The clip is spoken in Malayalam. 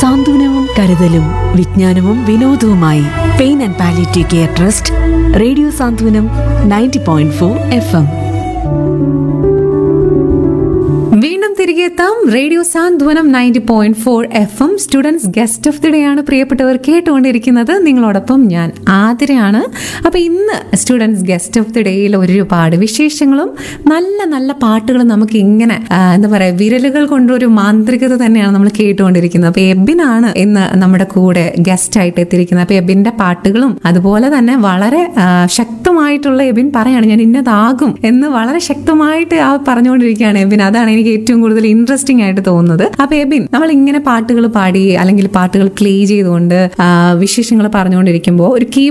സാന്ത്വനവും കരുതലും വിജ്ഞാനവും വിനോദവുമായി pain and palliative care trust radio Santhwanam ninety point four F M വീണ്ടും തിരികെ എത്താം radio Santhwanam ninety point four F M students guest of the day ആണ് പ്രിയപ്പെട്ടവർ കേട്ടുകൊണ്ടിരിക്കുന്നത് നിങ്ങളോടൊപ്പം ഞാൻ ആതിരയാണ് അപ്പൊ ഇന്ന് സ്റ്റുഡൻസ് ഗസ്റ്റ് ഓഫ് ദി ഡേയിൽ ഒരുപാട് വിശേഷങ്ങളും നല്ല നല്ല പാട്ടുകളും നമുക്ക് ഇങ്ങനെ ആ, എന്താ പറയാ വിരലുകൾ കൊണ്ടൊരു മാന്ത്രികത തന്നെയാണ് നമ്മൾ കേട്ടുകൊണ്ടിരിക്കുന്നത് അപ്പൊ എബിനാണ് ഇന്ന് നമ്മുടെ കൂടെ ഗസ്റ്റ് ആയിട്ട് എത്തിയിരിക്കുന്നത് അപ്പൊ എബിന്റെ പാട്ടുകളും അതുപോലെ തന്നെ വളരെ ആ, ശക്തമായിട്ടുള്ള എബിൻ പറയാണ് ഞാൻ ഇന്നതാകും എന്ന് വളരെ ശക്തമായിട്ട് ആ പറഞ്ഞുകൊണ്ടിരിക്കുകയാണ് എബിൻ അതാണ് എനിക്ക് ഏറ്റവും കൂടുതൽ ഇൻട്രസ്റ്റിംഗ് ആയിട്ട് തോന്നുന്നത് അപ്പൊ എബിൻ നമ്മൾ ഇങ്ങനെ പാട്ടുകൾ പാടി അല്ലെങ്കിൽ പാട്ടുകൾ പ്ലേ ചെയ്തുകൊണ്ട് ആ, വിശേഷങ്ങൾ പറഞ്ഞുകൊണ്ടിരിക്കുമ്പോൾ ഒരു കീ